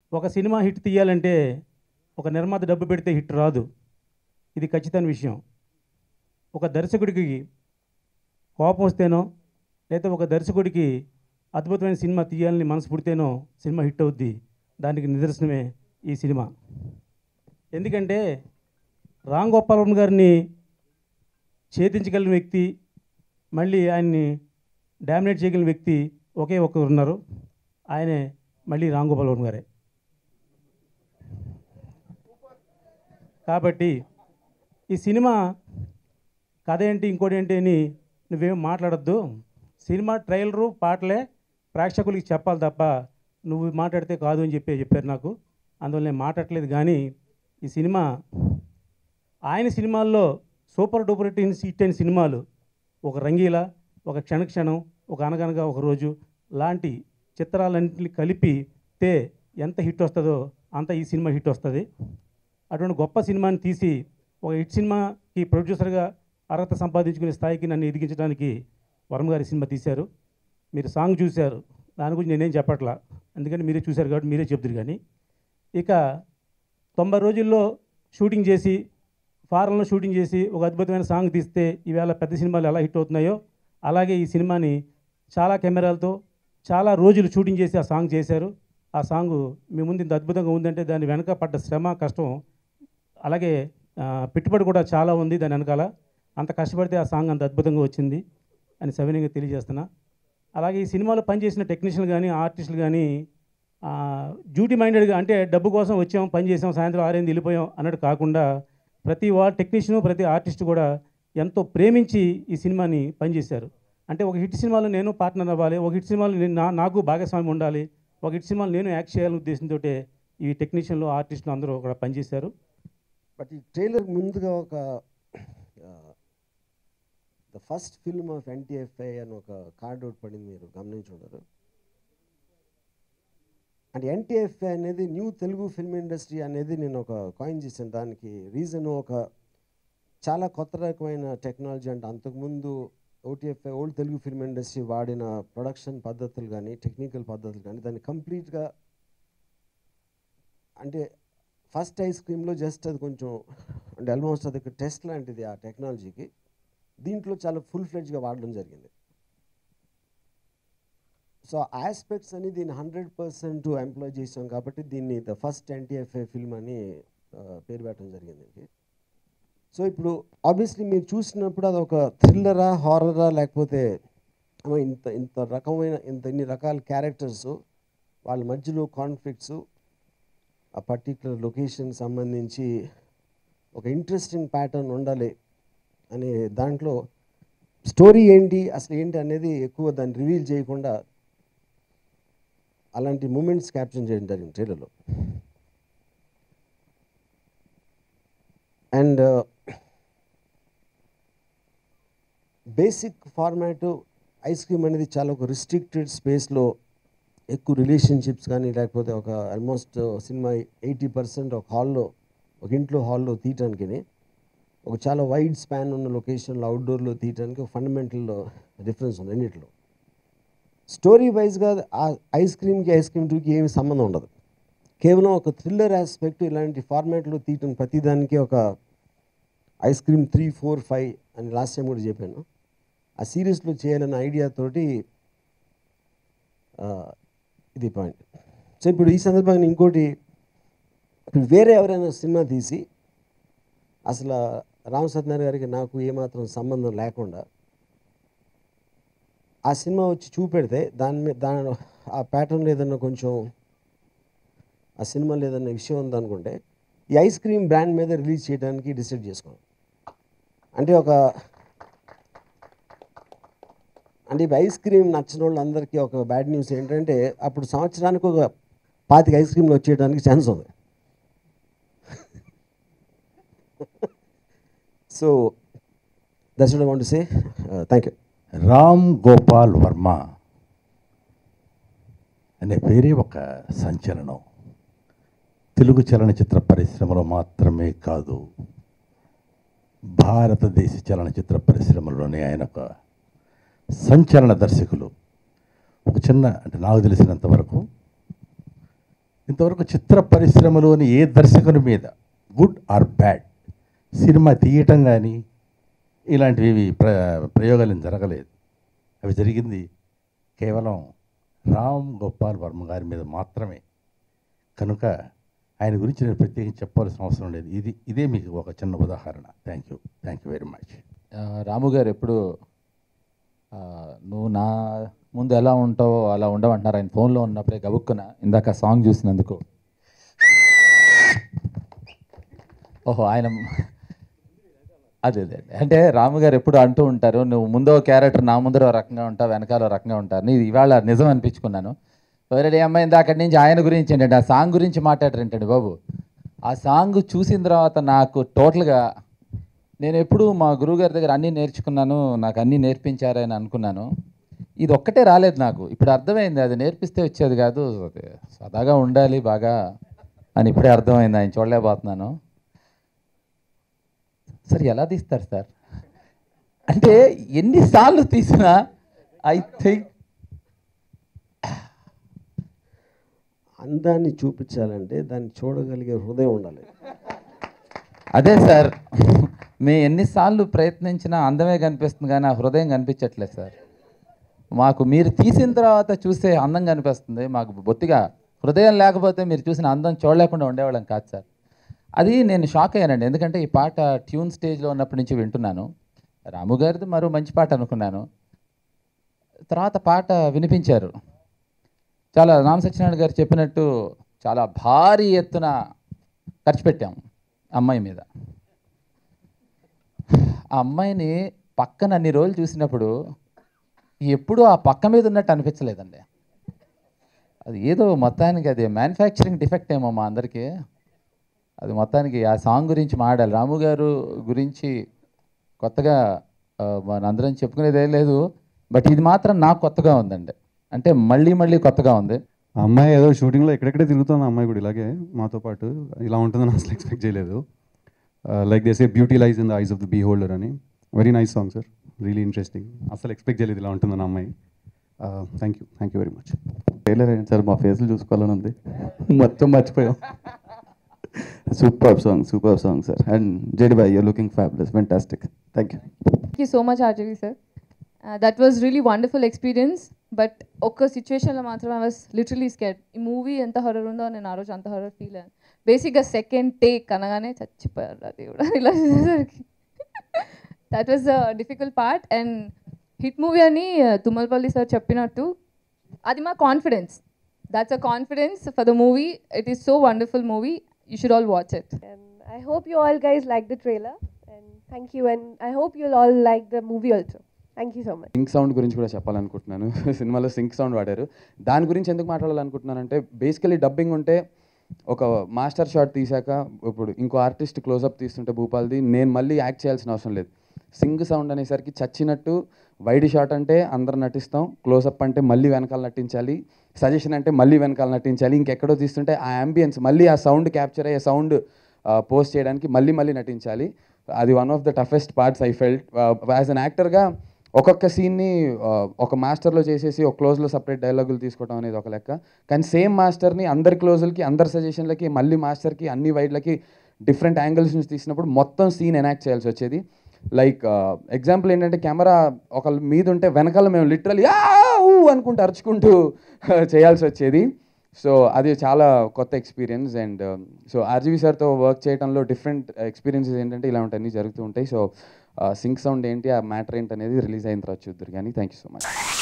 ఒక cinema hit తీయాలంటే ఒక నిర్మాత డబ్బు పెడితే హిట్ రాదు ఇది ఖచ్చితమైన విషయం ఒక దర్శకుడికి కోపం వస్తేనో లేదా ఒక దర్శకుడికి అద్భుతమైన సినిమా తీయాలని మనసు పుడితేనో సినిమా హిట్ అవుద్ది దానికి నిదర్శనమే ఈ సినిమా ఎందుకంటే రామ్ గోపాల్ వర్మ గారిని ఛేదించగలిగిన వ్యక్తి మళ్ళీ ఆయన్ని డామినేట్ చేయగలిగిన వ్యక్తి ఒకే ఒక్కరు ఉన్నారు ఆయనే మళ్ళీ రామ్ గోపాల్ వర్మ గారే కాబట్టి ఈ సినిమా కథ ఏంటి ఇంకోటి ఏంటి అని నువ్వేం మాట్లాడద్దు సినిమా ట్రైలరు పాటలే ప్రేక్షకులకి చెప్పాలి తప్ప నువ్వు మాట్లాడితే కాదు అని చెప్పి చెప్పారు నాకు అందువల్ల నేను మాట్లాడలేదు కానీ ఈ సినిమా ఆయన సినిమాల్లో సూపర్ డూపర్ హిట్ అయిన- హిట్ అయిన సినిమాలు ఒక రంగీల ఒక క్షణ క్షణం ఒక అనగనగా ఒక రోజు లాంటి చిత్రాలన్నింటినీ కలిపి తే ఎంత హిట్ వస్తుందో అంత ఈ సినిమా హిట్ వస్తుంది అటువంటి గొప్ప సినిమాని తీసి ఒక హిట్ సినిమాకి ప్రొడ్యూసర్గా అర్హత సంపాదించుకునే స్థాయికి నన్ను ఎదిగించడానికి వరం గారి సినిమా తీశారు మీరు సాంగ్ చూశారు దాని గురించి నేనేం చెప్పట్లా ఎందుకంటే మీరే చూశారు కాబట్టి మీరే చెప్తారు కానీ ఇక తొంభై రోజుల్లో షూటింగ్ చేసి ఫారెన్లో షూటింగ్ చేసి ఒక అద్భుతమైన సాంగ్ తీస్తే ఈవేళ పెద్ద సినిమాలు ఎలా హిట్ అవుతున్నాయో అలాగే ఈ సినిమాని చాలా కెమెరాలతో చాలా రోజులు షూటింగ్ చేసి ఆ సాంగ్ చేశారు ఆ సాంగ్ మీ ముందు ఇంత అద్భుతంగా ఉందంటే దాని వెనక పడ్డ శ్రమ కష్టం అలాగే ఆ, పెట్టుబడి కూడా చాలా ఉంది దాని వెనకాల అంత కష్టపడితే ఆ సాంగ్ అంత అద్భుతంగా వచ్చింది అని సవినయంగా తెలియజేస్తున్నా అలాగే ఈ సినిమాలో పనిచేసిన టెక్నీషియన్లు కానీ ఆర్టిస్టులు కానీ డ్యూటీ మైండెడ్గా అంటే డబ్బు కోసం వచ్చాం పని చేసాం సాయంత్రం ఆరైంది వెళ్ళిపోయాం అన్నట్టు కాకుండా ప్రతి వా టెక్నీషియన్ ప్రతి ఆర్టిస్ట్ కూడా ఎంతో ప్రేమించి ఈ సినిమాని పనిచేశారు అంటే ఒక హిట్ సినిమాలో నేను పార్ట్నర్ అవ్వాలి ఒక హిట్ సినిమాలో నేను నా నాకు భాగస్వామ్యం ఉండాలి ఒక హిట్ సినిమాలో నేను యాక్ట్ చేయాలనే ఉద్దేశంతో ఈ టెక్నీషియన్లు ఆర్టిస్టులు అందరూ కూడా పనిచేశారు బట్ ఈ ట్రైలర్ ముందుగా ఒక the first film of NTFI అని ఒక కార్డ్ అవుట్ పడింది మీరు గమనించుంటారు అంటే ఎన్టీఎఫ్ఐ అనేది న్యూ తెలుగు ఫిల్మ్ ఇండస్ట్రీ అనేది నేను ఒక కాయిన్ చేశాను దానికి రీజన్ ఒక చాలా కొత్త రకమైన టెక్నాలజీ అంటే అంతకుముందు OTFI old Telugu film industry వాడిన ప్రొడక్షన్ పద్ధతులు కానీ టెక్నికల్ పద్ధతులు కానీ దాన్ని కంప్లీట్గా అంటే ఫస్ట్ ఐస్ క్రీమ్లో జస్ట్ అది కొంచెం అంటే ఆల్మోస్ట్ అది ఒక టెస్ట్ లాంటిది ఆ టెక్నాలజీకి దీంట్లో చాలా ఫుల్ ఫ్లెడ్జ్గా వాడడం జరిగింది సో ఆస్పెక్ట్స్ అని దీన్ని హండ్రెడ్ పర్సెంట్ ఎంప్లాయ్ చేసాం కాబట్టి దీన్ని ద ఫస్ట్ ఎన్టీఎఫ్ఏ ఫిల్మ్ అని ఆ, పేరు పెట్టడం జరిగింది దీనికి సో ఇప్పుడు ఆబ్వియస్లీ మీరు చూసినప్పుడు అది ఒక థ్రిల్లరా హారరా లేకపోతే ఏమో ఇంత ఇంత రకమైన ఇంత ఇన్ని రకాల క్యారెక్టర్స్ వాళ్ళ మధ్యలో కాన్ఫ్లిక్ట్స్ ఆ పర్టిక్యులర్ లొకేషన్ సంబంధించి ఒక ఇంట్రెస్టింగ్ ప్యాటర్న్ ఉండాలి అనే దాంట్లో స్టోరీ ఏంటి అసలు ఏంటి అనేది ఎక్కువ దాన్ని రివీల్ చేయకుండా అలాంటి మూమెంట్స్ క్యాప్చర్ చేయడం జరిగింది ట్రైలర్లో and basic format ice cream అనేది చాలా ఒక రిస్ట్రిక్టెడ్ స్పేస్లో ఎక్కువ రిలేషన్షిప్స్ కానీ లేకపోతే ఒక ఆల్మోస్ట్ సినిమా ఎయిటీ పర్సెంట్ ఒక హాల్లో ఒక ఇంట్లో హాల్లో తీయటానికి ఒక చాలా వైడ్ స్పాన్ ఉన్న లొకేషన్లో అవుట్డోర్లో తీయటానికి ఒక ఫండమెంటల్ డిఫరెన్స్ ఉంది రెండిట్లో స్టోరీ వైజ్గా ఆ ఐస్ క్రీమ్కి ఐస్ క్రీమ్ టూకి ఏమి సంబంధం ఉండదు కేవలం ఒక థ్రిల్లర్ ఆస్పెక్ట్ ఇలాంటి ఫార్మాట్లో తీయటం ప్రతిదానికి ఒక ice cream three four five అని లాస్ట్ టైం కూడా చెప్పాను ఆ సిరీస్లో చేయాలన్న ఐడియాతోటి ఆ, ఇది పాయింట్ సో ఇప్పుడు ఈ సందర్భంగా ఇంకోటి ఇప్పుడు వేరే ఎవరైనా సినిమా తీసి అసలు రామ్ సత్యనారాయణ గారికి నాకు ఏమాత్రం సంబంధం లేకుండా ఆ సినిమా వచ్చి చూపెడితే దాని మీద దాని ఆ ప్యాటర్న్లో ఏదన్నా కొంచెం ఆ సినిమాలో ఏదన్నా విషయం ఉందనుకుంటే ఈ ఐస్ క్రీమ్ బ్రాండ్ మీద రిలీజ్ చేయడానికి డిసైడ్ చేసుకున్నాం అంటే ఒక అంటే ఇప్పుడు ఐస్ క్రీమ్ నచ్చిన వాళ్ళందరికీ ఒక బ్యాడ్ న్యూస్ ఏంటంటే అప్పుడు సంవత్సరానికి ఒక పాతిక ఐస్ క్రీమ్లు వచ్చేయడానికి ఛాన్స్ ఉంది so that's what I want to say thank you Ram Gopal Varma అనే పేరే ఒక సంచలనం తెలుగు చలనచిత్ర పరిశ్రమలో మాత్రమే కాదు భారతదేశ చలనచిత్ర పరిశ్రమలోనే ఆయన ఒక సంచలన దర్శకులు ఒక చిన్న అంటే నాకు తెలిసినంత వరకు ఇంతవరకు చిత్ర పరిశ్రమలోని ఏ దర్శకుని మీద గుడ్ ఆర్ బ్యాడ్ సినిమా తీయటం కానీ ఇలాంటివి ప్ర ప్రయోగాలు ఏం జరగలేదు అవి జరిగింది కేవలం రామ్ గోపాల్ వర్మ గారి మీద మాత్రమే కనుక ఆయన గురించి నేను ప్రత్యేకించి చెప్పాల్సిన అవసరం లేదు ఇది ఇదే మీకు ఒక చిన్న ఉదాహరణ thank you thank you very much ఆ, రాము గారు ఎప్పుడు ఆ, నువ్వు నా ముందు ఎలా ఉంటావో అలా ఉండమంటున్నారు ఆయన ఫోన్లో ఉన్నప్పుడే గబుక్కున ఇందాక సాంగ్ చూసినందుకు ఓహో ఆయన అదే అదే అంటే రాము గారు ఎప్పుడు అంటూ ఉంటారు నువ్వు ముందో క్యారెక్టర్ నా ముందర ఓ రకంగా ఉంటావు వెనకాల ఓ రకంగా ఉంటారు నీ ఇవాళ నిజం అనిపించుకున్నాను వేరే అమ్మాయి అక్కడి నుంచి ఆయన గురించి ఏంటంటే ఆ సాంగ్ గురించి మాట్లాడరు ఏంటండి బాబు ఆ సాంగ్ చూసిన తర్వాత నాకు టోటల్గా నేను ఎప్పుడు మా గురువుగారి దగ్గర అన్నీ నేర్చుకున్నాను నాకు అన్నీ నేర్పించారని అనుకున్నాను ఇది ఒక్కటే రాలేదు నాకు ఇప్పుడు అర్థమైంది అది నేర్పిస్తే వచ్చేది కాదు అది సదాగా ఉండాలి బాగా అని ఇప్పుడే అర్థమైంది ఆయన చూడలేకపోతున్నాను సార్ ఎలా తీస్తారు సార్ అంటే ఎన్నిసార్లు తీసినా ఐ థింక్ అందాన్ని చూపించాలంటే దాన్ని చూడగలిగే హృదయం ఉండాలి అదే సార్ మేము ఎన్నిసార్లు ప్రయత్నించినా అందమే కనిపిస్తుంది కానీ ఆ హృదయం కనిపించట్లేదు సార్ మాకు మీరు తీసిన తర్వాత చూస్తే అందం కనిపిస్తుంది మాకు బొత్తిగా హృదయం లేకపోతే మీరు చూసిన అందం చూడలేకుండా ఉండేవాళ్ళం కాదు సార్ అది నేను షాక్ అయ్యానండి ఎందుకంటే ఈ పాట ట్యూన్ స్టేజ్లో ఉన్నప్పటి నుంచి వింటున్నాను రాము గారిది మరో మంచి పాట అనుకున్నాను తర్వాత పాట వినిపించారు చాలా రామ సత్యనారాయణ గారు చెప్పినట్టు చాలా భారీ ఎత్తున ఖర్చు పెట్టాం అమ్మాయి మీద ఆ అమ్మాయిని పక్కన అన్ని రోజులు చూసినప్పుడు ఎప్పుడూ ఆ పక్క మీద ఉన్నట్టు అనిపించలేదండి అది ఏదో మొత్తానికి అది మ్యానుఫ్యాక్చరింగ్ డిఫెక్ట్ ఏమో మా అందరికీ అది మొత్తానికి ఆ సాంగ్ గురించి మాడాలి రాము గారు గురించి కొత్తగా ఆ, మనందరం చెప్పుకునేది ఏం లేదు బట్ ఇది మాత్రం నాకు కొత్తగా ఉందండి అంటే మళ్ళీ మళ్ళీ కొత్తగా ఉంది ఆ అమ్మాయి ఏదో షూటింగ్లో ఎక్కడెక్కడే తిరుగుతుంది ఆ అమ్మాయి కూడా ఇలాగే మాతో పాటు ఇలా ఉంటుందని అసలు ఎక్స్పెక్ట్ చేయలేదు like they say beauty lies in the eyes of the beholder అని very nice song sir really interesting అసలు ఎక్స్పెక్ట్ చేయలేదు ఇలా ఉంటుందని ఆ అమ్మాయి thank you thank you very much tailor ఏంటి సార్ మా ఫేస్లు చూసుకోవాలని ఉంది మొత్తం మర్చిపోయాం super song super song sir and JD boy you're looking fabulous fantastic thank you Thank you so much, Arjali sir. Uh, that was really wonderful experience. But ఒక్క సిచ్యువేషన్లో మాత్రం ఐ వాస్ లిటరలీ స్కేట్ ఈ movie ఎంత horror ఉందో నేను ఆ రోజు అంత హర్రర్ ఫీల్ అయ్యాను బేసిక్గా సెకండ్ టేక్ అనగానే చచ్చిపోయారు అది కూడా ఇలా చేసేసరికి that was the difficult part and hit movie అని uh, తుమ్మలపల్లి సార్ చెప్పినట్టు అది మా confidence that's a confidence for the movie it is so wonderful movie you should all watch it And I hope you all guys like the trailer. And thank you. And I hope you'll all like the movie also. Thank you so much. Sync sound గురించి కూడా చెప్పాలనుకుంటున్నాను సినిమాలో sync sound వాడారు దాని గురించి ఎందుకు మాట్లాడాలనుకుంటున్నానంటే basically dubbing ఉంటే ఒక మాస్టర్ షాట్ తీసాక ఇప్పుడు ఇంకో ఆర్టిస్ట్ క్లోజప్ తీస్తుంటే భూపాల్ది నేను మళ్ళీ యాక్ట్ చేయాల్సిన అవసరం లేదు సింగ్ సౌండ్ అనేసరికి చచ్చినట్టు వైడ్ షాట్ అంటే అందరు నటిస్తాం క్లోజప్ అంటే మళ్ళీ వెనకాల నటించాలి సజెషన్ అంటే మళ్ళీ వెనకాల నటించాలి ఇంకెక్కడో తీస్తుంటే ఆ అంబియన్స్ మళ్ళీ ఆ సౌండ్ క్యాప్చర్ అయ్యే సౌండ్ పోస్ట్ చేయడానికి మళ్ళీ మళ్ళీ నటించాలి అది one of the toughest parts I felt as an యాక్టర్గా ఒక్కొక్క సీన్ని ఒక మాస్టర్లో చేసేసి ఒక క్లోజ్లో సపరేట్ డైలాగులు తీసుకోవడం అనేది ఒక లెక్క కానీ సేమ్ మాస్టర్ని అందరి క్లోజులకి అందరి సజెషన్లకి మళ్ళీ మాస్టర్కి అన్ని వైడ్లకి డిఫరెంట్ యాంగిల్స్ నుంచి తీసినప్పుడు మొత్తం సీన్ ఎనాక్ట్ చేయాల్సి వచ్చేది లైక్ ఎగ్జాంపుల్ ఏంటంటే కెమెరా ఒక మీద ఉంటే వెనకాల మేము లిటరలీ ఊ అనుకుంటూ అరుచుకుంటూ చేయాల్సి వచ్చేది సో అది చాలా కొత్త ఎక్స్పీరియన్స్ అండ్ సో ఆర్జీవి సార్తో వర్క్ చేయడంలో డిఫరెంట్ ఎక్స్పీరియన్సెస్ ఏంటంటే ఇలా ఉంటాయి జరుగుతూ ఉంటాయి సో సింక్ సౌండ్ ఏంటి ఆ మ్యాటర్ ఏంటి అనేది రిలీజ్ అయిన తర్వాత చూద్దరు కానీ థ్యాంక్ యూ సో మచ్